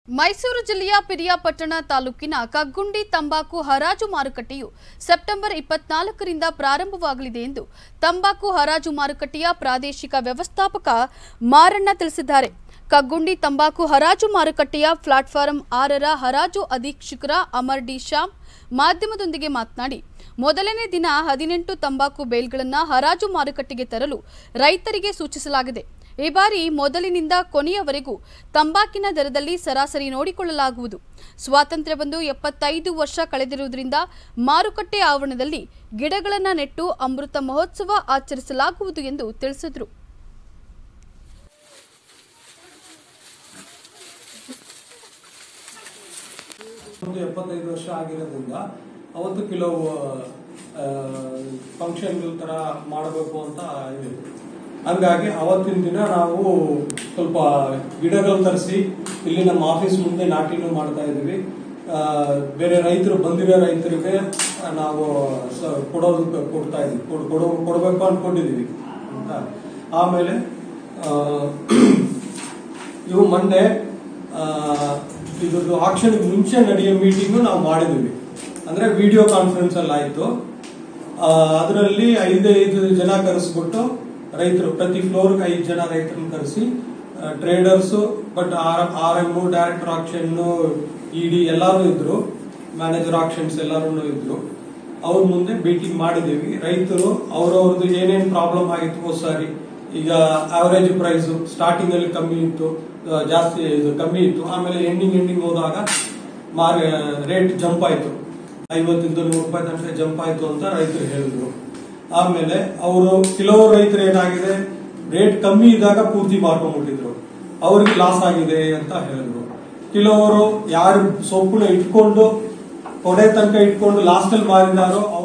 ಮೈಸೂರು ಜಿಲ್ಲೆಯ ಪಿರಿಯಾಪಟ್ಟಣ ತಾಲೂಕಿನ ಕಗ್ಗುಂಡಿ ತಂಬಾಕು ಹರಾಜು ಮಾರುಕಟ್ಟೆಯು ಸೆಪ್ಟೆಂಬರ್ ಇಪ್ಪತ್ನಾಲ್ಕರಿಂದ ಪ್ರಾರಂಭವಾಗಲಿದೆ ಎಂದು ತಂಬಾಕು ಹರಾಜು ಮಾರುಕಟ್ಟೆಯ ಪ್ರಾದೇಶಿಕ ವ್ಯವಸ್ಥಾಪಕ ಮಾರಣ್ಣ ತಿಳಿಸಿದ್ದಾರೆ ಕಗ್ಗುಂಡಿ ತಂಬಾಕು ಹರಾಜು ಮಾರುಕಟ್ಟೆಯ ಪ್ಲಾಟ್ಫಾರಂ ಆರರ ಹರಾಜು ಅಧೀಕ್ಷಕರ ಅಮರ್ ಡಿ ಶ್ಯಾಮ್ ಮಾಧ್ಯಮದೊಂದಿಗೆ ಮಾತನಾಡಿ ಮೊದಲನೇ ದಿನ ಹದಿನೆಂಟು ತಂಬಾಕು ಬೇಲ್ಗಳನ್ನು ಹರಾಜು ಮಾರುಕಟ್ಟೆಗೆ ತರಲು ರೈತರಿಗೆ ಸೂಚಿಸಲಾಗಿದೆ ಈ ಬಾರಿ ಮೊದಲಿನಿಂದ ಕೊನೆಯವರೆಗೂ ತಂಬಾಕಿನ ದರದಲ್ಲಿ ಸರಾಸರಿ ನೋಡಿಕೊಳ್ಳಲಾಗುವುದು ಸ್ವಾತಂತ್ರ್ಯ ಬಂದು ಎಪ್ಪತ್ತೈದು ವರ್ಷ ಕಳೆದಿರುವುದರಿಂದ ಮಾರುಕಟ್ಟೆ ಆವರಣದಲ್ಲಿ ಗಿಡಗಳನ್ನು ನೆಟ್ಟು ಅಮೃತ ಮಹೋತ್ಸವ ಆಚರಿಸಲಾಗುವುದು ಎಂದು ತಿಳಿಸಿದರು ಒಂದು ಎಪ್ಪತ್ತೈದು ವರ್ಷ ಆಗಿರೋದ್ರಿಂದ ಅವತ್ತು ಕೆಲವು ಫಂಕ್ಷನ್ಗಳ ತರ ಮಾಡಬೇಕು ಅಂತ ಇದೆ ಹಂಗಾಗಿ ಅವತ್ತಿನ ದಿನ ನಾವು ಸ್ವಲ್ಪ ಗಿಡಗಳು ತರಿಸಿ ಇಲ್ಲಿ ನಮ್ಮ ಆಫೀಸ್ ಮುಂದೆ ನಾಟಿನೂ ಮಾಡ್ತಾ ಇದೀವಿ ಆ, ಬೇರೆ ರೈತರು ಬಂದಿರೋ ರೈತರಿಗೆ ನಾವು ಸ- ಕೊಡೋದು ಕೊಡ್ತಾ ಇದೀವಿ ಕೊಡ್- ಕೊಡೋ ಕೊಡಬೇಕು ಅನ್ಕೊಂಡಿದೀವಿ ಅಂತ ಆಮೇಲೆ ಆ, ಇವು ಮೊನ್ನೆ ಆ, ಇದ್ರದ್ದು ಆಕ್ಷನ್ ಮುಂಚೆ ನಡೆಯೋ ಮೀಟಿಂಗು ನಾವು ಮಾಡಿದ್ವಿ ಅಂದ್ರೆ ವಿಡಿಯೋ ಕಾನ್ಫರೆನ್ಸ್ ಅಲ್ಲಿ ಆಯ್ತು ಅದರಲ್ಲಿ ಐದೈದು ಜನ ಕರೆಸ್ಬಿಟ್ಟು ರೈತರು ಪ್ರತಿ ಫ್ಲೋರ್ಗೆ ಐದು ಜನ ರೈತರನ್ನ ಕರೆಸಿ traders but R R M director auction ಇಡಿ ಎಲ್ಲರೂ ಇದ್ರು ಮ್ಯಾನೇಜರ್ ಆಕ್ಷನ್ಸ್ ಎಲ್ಲರೂ ಇದ್ರು ಅವ್ರ ಮುಂದೆ ಮೀಟಿಂಗ್ ಮಾಡಿದೀವಿ ರೈತರು ಅವ್ರವ್ರದ್ದು ಏನೇನ್ ಪ್ರಾಬ್ಲಮ್ ಆಗಿತ್ತು ಹೋದ್ ಸಾರಿ ಈಗ ಆವರೇಜ್ ಪ್ರೈಸ್ ಸ್ಟಾರ್ಟಿಂಗ್ ಅಲ್ಲಿ ಕಮ್ಮಿ ಇತ್ತು ಆ, ಜಾಸ್ತಿ ಇದು ಕಮ್ಮಿ ಇತ್ತು ಆಮೇಲೆ ಎಂಡಿಂಗ್ ಎಂಡಿಂಗ್ ಹೋದಾಗ ಮಾರ್ ರೇಟ್ ಜಂಪ್ ಆಯ್ತು ಐವತ್ತಿಂದ ನೂರು ರೂಪಾಯಿ ತನಕ ಜಂಪ್ ಆಯ್ತು ಅಂತ ರೈತರು ಹೇಳಿದ್ರು ಆಮೇಲೆ ಅವರು ಕೆಲವು ರೈತರು ಏನಾಗಿದೆ ರೇಟ್ ಕಮ್ಮಿ ಇದ್ದಾಗ ಪೂರ್ತಿ ಮಾರ್ಕೊಂಡ್ಬಿಟ್ಟಿದ್ರು ಅವ್ರಿಗೆ ಲಾಸ್ ಆಗಿದೆ ಅಂತ ಹೇಳಿದ್ರು ಕೆಲವರು ಯಾರು ಸೊಪ್ಪನ್ನ ಇಟ್ಕೊಂಡು ಕೊನೆ ತನಕ ಇಟ್ಕೊಂಡು ಲಾಸ್ಟ್ ಅಲ್ಲಿ ಮಾರಿದಾರೋ